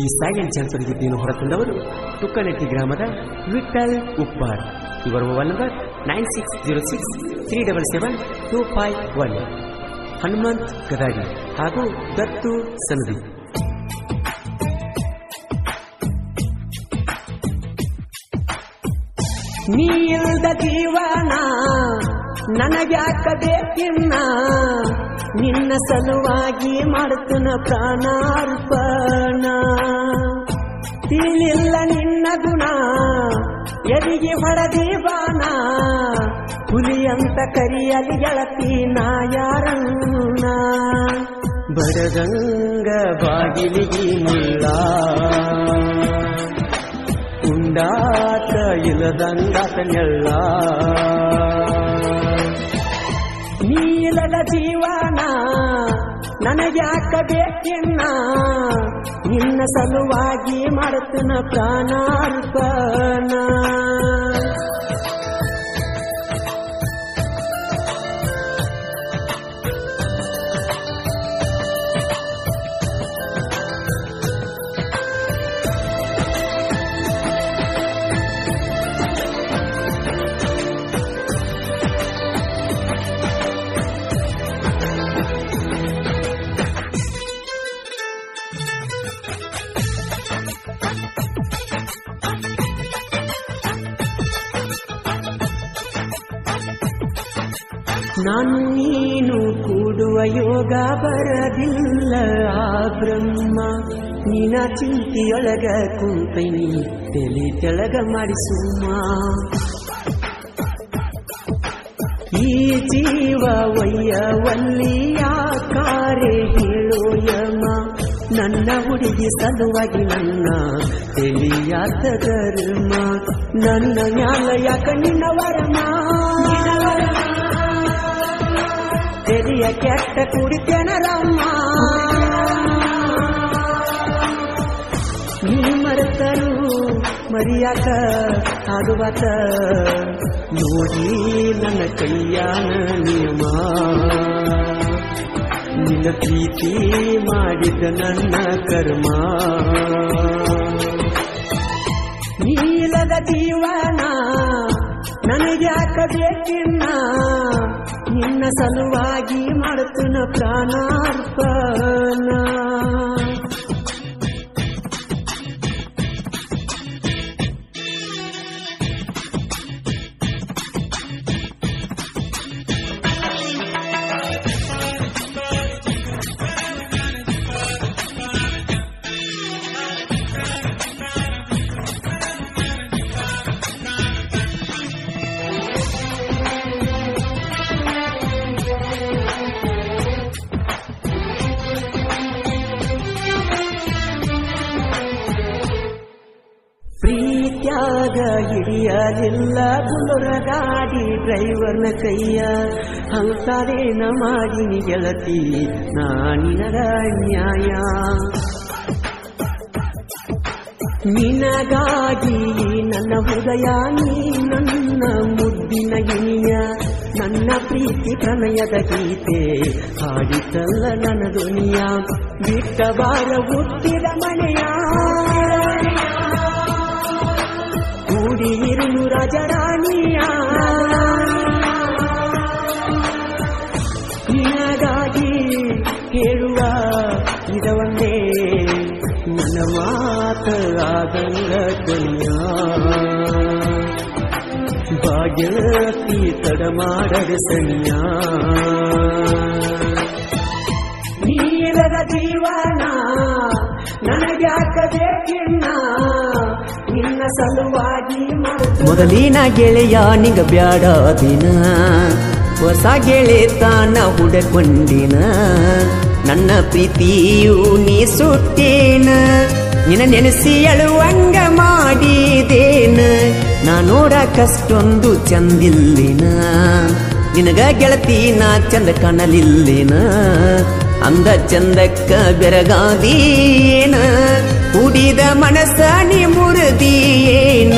ಈ ಸಾಗಿನ ಜನಪದ ಗೀತೆಯನ್ನು ಹೊರತಂದವರು ತುಕ್ಕನಟ್ಟಿ ಗ್ರಾಮದ ವಿಠಲ್ ಉಪ್ಪಾರ್ ಇವರ mobile number nine six zero six three double seven two five one Hanumanth Gadadi ಹಾಗೂ ದತ್ತು ಸನದಿ ನೀ ಇಲ್ದ ಜೀವನ ನನಗ್ಯಾಕ ಬೇಕಿನ್ನ ನಿನ್ನ ಸಲುವಾಗಿ ಮಾಡ್ತನ ಪ್ರಾಣಾರ್ಪಣ ತಿಳಿಲ್ಲ ನಿನ್ನ ಗುಣ ಎದಿಗೆ ಹೊಡೆದಿ ಬಾಣ ಹುಲಿ ಅಂತ ಕರಿಯಲಿ ಗೆಳತಿ ನಾ ಯಾರನ್ನ ಬಡಗಂಗ ಬಾಗಿಲಿಗೆ ಮುಳ್ಳ ಉಂಡಾತ ಇಲ್ಲದಂಗಾತ ನೆಳ್ಳ ನೀಲದ ಜೀವನ ನನಗ್ಯಾಕ ಬೇಕಿನ್ನ ನಿನ್ನ ಸಲುವಾಗಿ ಮಾಡುತ್ತನ ಪ್ರಾಣಾರ್ಪಣ ನಾನು ನೀನು ಕೂಡುವ ಯೋಗ ಬರದಿಲ್ಲ ಆ ಬ್ರಹ್ಮ ನೀನ ಚಿಂತೆಯೊಳಗ ಕುಂತೈನಿ ತಲೆ ತೆಳಗ ಮಾಡಿಸುಮ್ಮ ಈ ಜೀವ ಒಯ್ಯವಲ್ಲಿಯ ಕಾರೆ ಹೇಳೋ ಯಮ ನನ್ನ ಹುಡುಗಿ ಸಲುವಾಗಿ ನನ್ನ ತಿಳಿಯಾತ ಧರ್ಮ ನನ್ನ ಮ್ಯಾಲ ಯಾಕ ನಿನ್ನ ವರಮ ತೆರಿಯ ಕೆಟ್ಟ ಕುಡಿತೇನರಮ್ಮ ನೀ ಮರೆತರು ಮರಿಯಾಕ ಆಡುವಾತ ನೋಡಿ ನನ್ನ ಕೈಯಾನ ನಿಯಮ ನಿನ್ನ ಪ್ರೀತಿ ಮಾಡಿದ ನನ್ನ ಕರ್ಮ ನೀಲದ ಜೀವನ ನನಗ್ಯಾಕ ಬೇಕಿನ್ನ ನಿನ್ನ ಸಲುವಾಗಿ ಮಾಡುತ್ತನ ಪ್ರಾಣಾರ್ಪಣ ಪ್ರೀತ್ಯಾಗ ಹಿಡಿಯಲಿಲ್ಲ ಬುಲುರ ಗಾಡಿ ಡ್ರೈವರ್ನ ಕೈಯ ಅಂತಾರೇನ ಮಾಡಿನಿ ಗೆಳತಿ ನಾನಿನಗ ನ್ಯಾಯ ನಿನಗಾಗಿ ನನ್ನ ಹೃದಯ ನೀ ನನ್ನ ಮುದ್ದಿನ ಗಿಣಿಯ ನನ್ನ ಪ್ರೀತಿ ಪ್ರಣಯದ ಗೀತೆ ಹಾಡಿತಲ್ಲ ನನ್ನ ಧ್ವನಿಯ ಬಿಟ್ಟ ಬಾರ ಹುಟ್ಟಿದ ಮನೆಯ ಕೂಡಿಯಿರುಳು ರಾಜರಾಣಿಯ ನಿನಗಾಗಿ ಹೇಳುವ ಇದೊಂದೇ ನನ್ನ ಮಾತಾದಂಗ ಕೊನೆಯ ಭಾಗ್ಯತಿ ತಡ ಮಾಡದ ಸಣ್ಯ ನೀಲದ ಜೀವನ ನನಗ್ಯಾಕ ಬೇಕಿನ್ನ ನಿನ್ನ ಸಲುವಾಗಿ ಮೊದಲಿನ ಗೆಳೆಯ ನಿಗ ಬ್ಯಾಡ ದಿನ ಹೊಸ ಗೆಳೆತನ ಹುಡಕೊಂಡಿನ ನನ್ನ ಪ್ರೀತಿಯು ನೀ ಸುಟ್ಟೇನ ನಿನ್ನ ನೆನೆಸಿ ಅಳುವಂಗ ಮಾಡಿದೇನ ನಾ ನೋಡಕಷ್ಟೊಂದು ಚಂದಿಲ್ಲಿನ ನಿನಗ ಗೆಳತಿ ನಾ ಚಂದ ಕಾಣಲಿಲ್ಲಿನ ಅಂದ ಚಂದಕ್ಕ ಬೆರಗಾದೀನ ಕುಡಿದ ಮನಸ್ಸ ನೀ ಮುರಿದಿಯೇನ